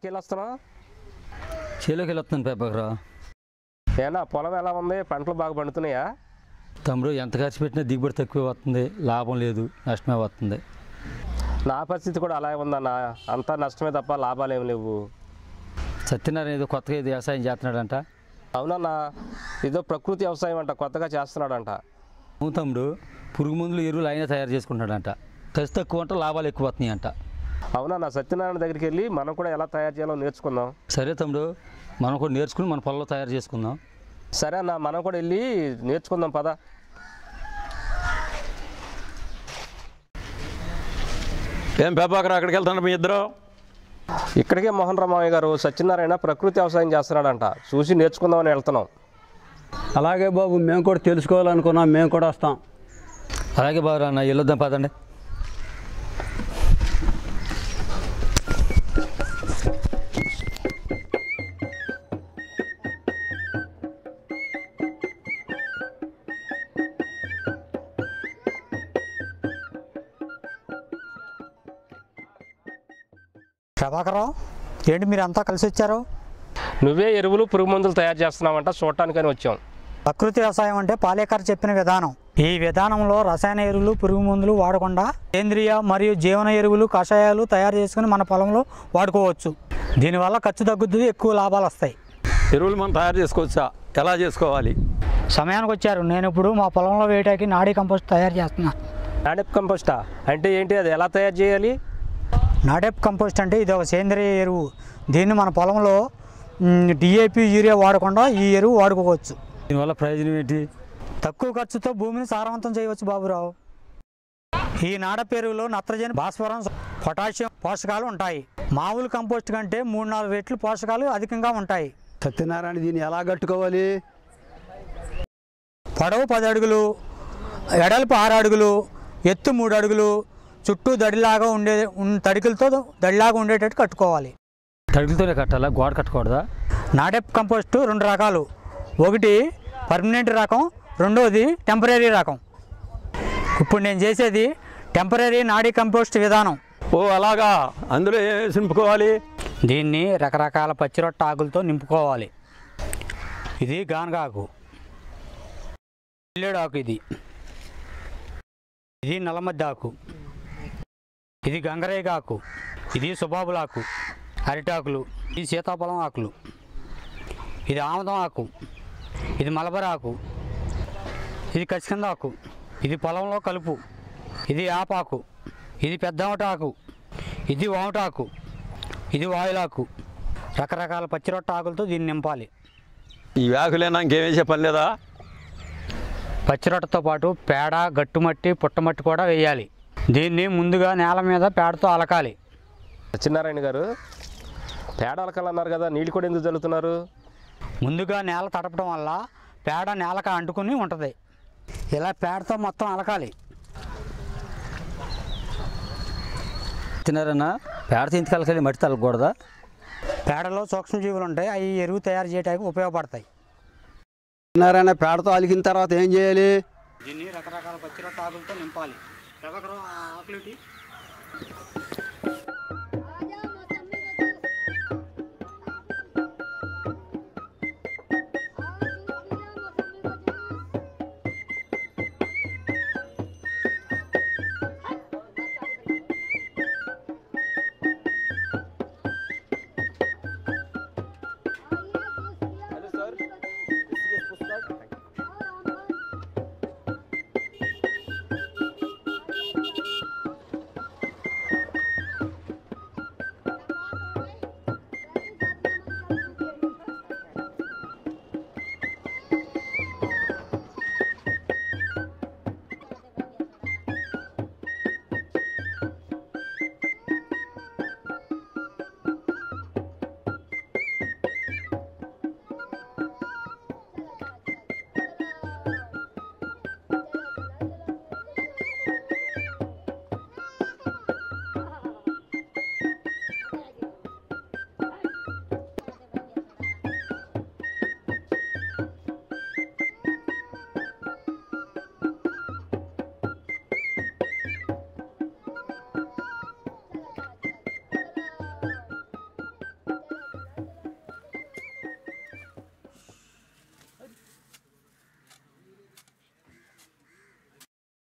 ఎక్కడికి వెళ్ళి వస్తున్నావు చేలోకి వెళ్ళొస్తాను పేపకరావు ఏనా పొలం ఎలా ఉంది పంటలు బాగా పండుతున్నాయా తమ్ముడు ఎంత ఖర్చు పెట్టినా దిగుబడి తక్కువ వస్తుంది లాభం లేదు నష్టమే వస్తుంది నా పరిస్థితి కూడా అలాగే ఉందన్న అంతా నష్టమే తప్ప లాభాలు ఏమి లేవు సత్యనారాయణ ఏదో కొత్తగా ఏదో వ్యవసాయం చేస్తున్నాడంట అవునన్న ఏదో ప్రకృతి వ్యవసాయం అంట కొత్తగా చేస్తున్నాడంట అవును తమ్ముడు పురుగు మందులు ఎరువులు అయినా తయారు చేసుకుంటాడంట ఖర్చు తక్కువ అంటే లాభాలు ఎక్కువ వస్తున్నాయి అంట అవునన్న సత్యనారాయణ దగ్గరికి వెళ్ళి మనం కూడా ఎలా తయారు చేయాలో నేర్చుకుందాం సరే తమ్ముడు మనం కూడా నేర్చుకుని మన పొలంలో తయారు చేసుకుందాం సరే అన్న మనం కూడా వెళ్ళి నేర్చుకుందాం పద ఏం పేపాకరా అక్కడికి వెళ్తాను మీ ఇద్దరు ఇక్కడికే మోహన్ రామయ్య గారు సత్యనారాయణ ప్రకృతి వ్యవసాయం చేస్తున్నాడంట చూసి నేర్చుకుందామని వెళ్తున్నాం అలాగే బాబు మేము కూడా తెలుసుకోవాలనుకున్నాం మేము కూడా వస్తాం అలాగే బాగా అన్న వెళ్ళొద్దాం పదండి ప్రభాకరరావు ఏంటి మీరు అంతా కలిసి వచ్చారు నువ్వే ఎరువులు పురుగు మందులు తయారు చేస్తున్నావంట చూడటానికని వచ్చాం ప్రకృతి వ్యవసాయం అంటే పాలేకర్ చెప్పిన విధానం ఈ విధానంలో రసాయన ఎరువులు పురుగు మందులు వాడకుండా సేంద్రియ మరియు జీవన ఎరువులు కషాయాలు తయారు చేసుకుని మన పొలంలో వాడుకోవచ్చు దీనివల్ల ఖర్చు తగ్గుతుంది ఎక్కువ లాభాలు వస్తాయి ఎరువులు మనం తయారు చేసుకోవచ్చా ఎలా చేసుకోవాలి సమయానికి వచ్చారు నేను ఇప్పుడు మా పొలంలో వేయటానికి నాడీ కంపోస్ట్ తయారు చేస్తున్నాను నాడెప్ కంపోస్టా అంటే ఏంటి అది ఎలా తయారు చేయాలి నాడెప్ కంపోస్ట్ అంటే ఇది ఒక సేంద్రియ ఎరువు దీన్ని మన పొలంలో డిఏపి యూరియా వాడకుండా ఈ ఎరువు వాడుకోవచ్చు దీనివల్ల ప్రయోజనం ఏంటి తక్కువ ఖర్చుతో భూమిని సారవంతం చేయవచ్చు బాబురావు ఈ నాడప్ ఎరువులో నత్రజని భాస్వరం పొటాషియం పోషకాలు ఉంటాయి మామూలు కంపోస్ట్ కంటే మూడు నాలుగు రెట్లు పోషకాలు అధికంగా ఉంటాయి సత్యనారాయణ దీన్ని ఎలా కట్టుకోవాలి పొడవు పది అడుగులు ఎడల్పు ఆరు అడుగులు ఎత్తు మూడు అడుగులు చుట్టూ దడిలాగా ఉండే ఉన్- తడికలతో దడిలాగా ఉండేటట్టు కట్టుకోవాలి తడుగుతూనే కట్టాలా గోడ కట్టకూడదా నాడెప్ కంపోస్టు రెండు రకాలు ఒకటి పర్మనెంట్ రకం రెండోది టెంపరీ రకం ఇప్పుడు నేను చేసేది టెంపరీ నాడీ కంపోస్ట్ విధానం ఓ అలాగా అందులో ఏం సింపుకోవాలి దీన్ని రకరకాల పచ్చిరొట్ట ఆకులతో నింపుకోవాలి ఇది గానగాకు ఎల్లేడు ఆకు ఇది ఇది నల్లమద్ద ఆకు ఇది గంగరేగ ఆకు ఇది సుబాబులాకు అరిటాకులు ఇది సీతాఫలం ఆకులు ఇది ఆముదం ఆకు ఇది మలబర ఆకు ఇది కసికంద ఆకు ఇది పొలంలో కలుపు ఇది ఆపాకు ఇది పెద్ద ఆకు ఇది వామటాకు ఇది వాయులాకు రకరకాల పచ్చిరొట్ట ఆకులతో దీన్ని నింపాలి ఈ వ్యాకులేనా ఇంకేమేసే పని లేదా పచ్చిరొట్టతో పాటు పేడ గట్టుమట్టి పుట్టమట్టి కూడా వేయాలి దీన్ని ముందుగా నేల మీద పేడతో అలకాలి సత్యనారాయణ గారు పేడ అలకాలన్నారు కదా నీళ్ళు కూడా ఎందుకు చల్లుతున్నారు ముందుగా నేల తడపడం వల్ల పేడ నేలకు అంటుకుని ఉంటుంది ఇలా పేడతో మొత్తం అలకాలి సత్యనారాయణ పేడతో ఇంటికి వెళ్ళి మట్టి తగ్గకూడదా పేడలో సూక్ష్మజీవులు ఉంటాయి అవి ఎరువు తయారు చేయడానికి ఉపయోగపడతాయి సత్యనారాయణ పేడతో అలికిన తర్వాత ఏం చేయాలి దీన్ని రకరకాల పచ్చిరొట్ట ఆకులతో నింపాలి ఆకులు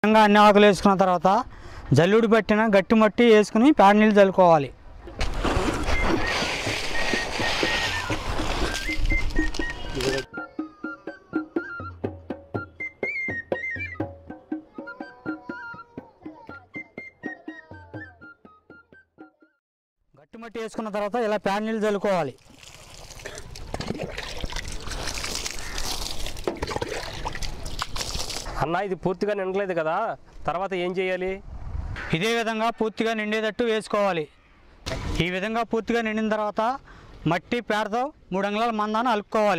విధంగా అన్ని ఆకులు వేసుకున్న తర్వాత జల్లుడు పట్టిన గట్టి మట్టి వేసుకుని పేడ నీళ్ళు చల్లుకోవాలి గట్టి మట్టి వేసుకున్న తర్వాత ఇలా పేడ నీళ్ళు చల్లుకోవాలి అన్న ఇది పూర్తిగా నిండలేదు కదా తర్వాత ఏం చేయాలి ఇదే విధంగా పూర్తిగా నిండేటట్టు వేసుకోవాలి ఈ విధంగా పూర్తిగా నిండిన తర్వాత మట్టి పేడతో మూడు అంగుళాల మందాన్ని అలుపుకోవాలి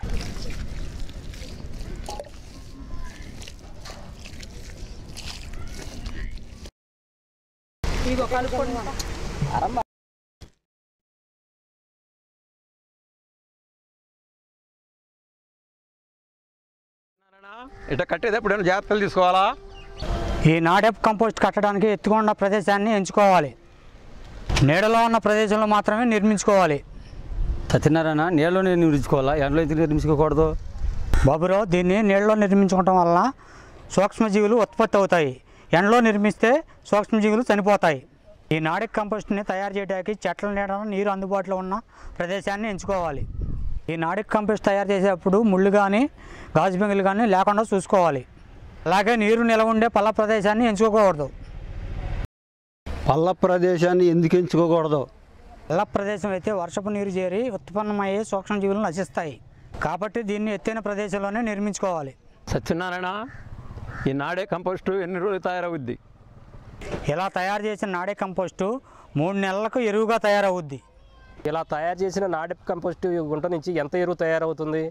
ఇట్లా కట్టేది ఎప్పుడైనా జాగ్రత్తలు తీసుకోవాలా ఈ నాడెప్ కంపోస్ట్ కట్టడానికి ఎత్తుగా ఉన్న ప్రదేశాన్ని ఎంచుకోవాలి నీడలో ఉన్న ప్రదేశంలో మాత్రమే నిర్మించుకోవాలి సత్యనారాయణ నీళ్ళలోనే నిర్మించుకోవాలా ఎండలో ఎందుకు నిర్మించుకోకూడదు బాబురావు దీన్ని నీళ్ళలో నిర్మించుకోవటం వలన సూక్ష్మజీవులు ఉత్పత్తి అవుతాయి ఎండలో నిర్మిస్తే సూక్ష్మజీవులు చనిపోతాయి ఈ నాడిక్ కంపోస్ట్ని తయారు చేయడానికి చెట్ల నీడన నీరు అందుబాటులో ఉన్న ప్రదేశాన్ని ఎంచుకోవాలి ఈ నాడిక్ కంపోస్ట్ తయారు చేసేటప్పుడు ముళ్ళు కానీ గాజు బెంగులు కానీ లేకుండా చూసుకోవాలి అలాగే నీరు నిలవ ఉండే పల్ల ప్రదేశాన్ని ఎంచుకోకూడదు పల్ల ప్రదేశాన్ని ఎందుకు ఎంచుకోకూడదు పల్ల ప్రదేశం అయితే వర్షపు నీరు చేరి ఉత్పన్నమయ్యే సూక్ష్మజీవులు నశిస్తాయి కాబట్టి దీన్ని ఎత్తైన ప్రదేశంలోనే నిర్మించుకోవాలి సత్యనారాయణ ఈ నాడే కంపోస్టు ఎన్ని రోజులు తయారవుద్ది ఇలా తయారు చేసిన నాడే కంపోస్టు మూడు నెలలకు ఎరువుగా తయారవుద్ది ఇలా తయారు చేసిన నాడెప్ కంపోస్ట్ గుంట నుంచి ఎంత ఎరువు తయారవుతుంది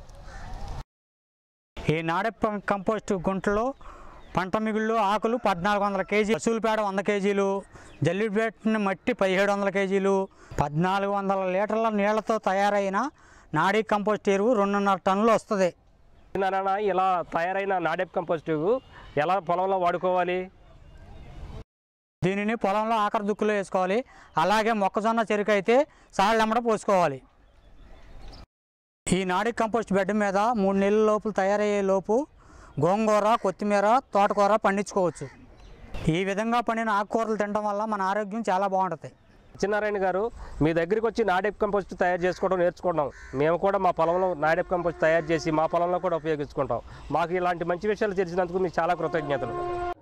ఈ నాడే ప- కంపోస్ట్ గుంటలో పంట మిగుళ్ళు ఆకులు పద్నాలుగు వందల కేజీ పశువుల పేడ వంద కేజీలు జల్లిపెట్టిన మట్టి పదిహేడు వందల కేజీలు పద్నాలుగు వందల లీటర్ల నీళ్లతో తయారైన నాడీ కంపోస్ట్ ఎరువు రెండున్నర టన్నులు వస్తుంది నారాయణ ఇలా తయారైన నాడెప్ కంపోస్ట్ ఎలా పొలంలో వాడుకోవాలి దీనిని పొలంలో ఆఖరి దుక్కులో వేసుకోవాలి అలాగే మొక్కజొన్న చెరుకు అయితే సాళ్ళెమ్మడ పోసుకోవాలి ఈ నాడి కంపోస్ట్ బెడ్ మీద మూడు నెలల లోపు తయారయ్యే లోపు గోంగూర కొత్తిమీర తోటకూర పండించుకోవచ్చు ఈ విధంగా పండిన ఆకుకూరలు తినడం వల్ల మన ఆరోగ్యం చాలా బాగుంటుంది సత్యనారాయణ గారు మీ దగ్గరికి వచ్చి నాడెప్ కంపోస్ట్ తయారు చేసుకోవడం నేర్చుకుంటాం మేము కూడా మా పొలంలో నాడెప్ కంపోస్ట్ తయారు చేసి మా పొలంలో కూడా ఉపయోగించుకుంటాం మాకు ఇలాంటి మంచి విషయాలు తెలిసినందుకు మీకు చాలా కృతజ్ఞతలు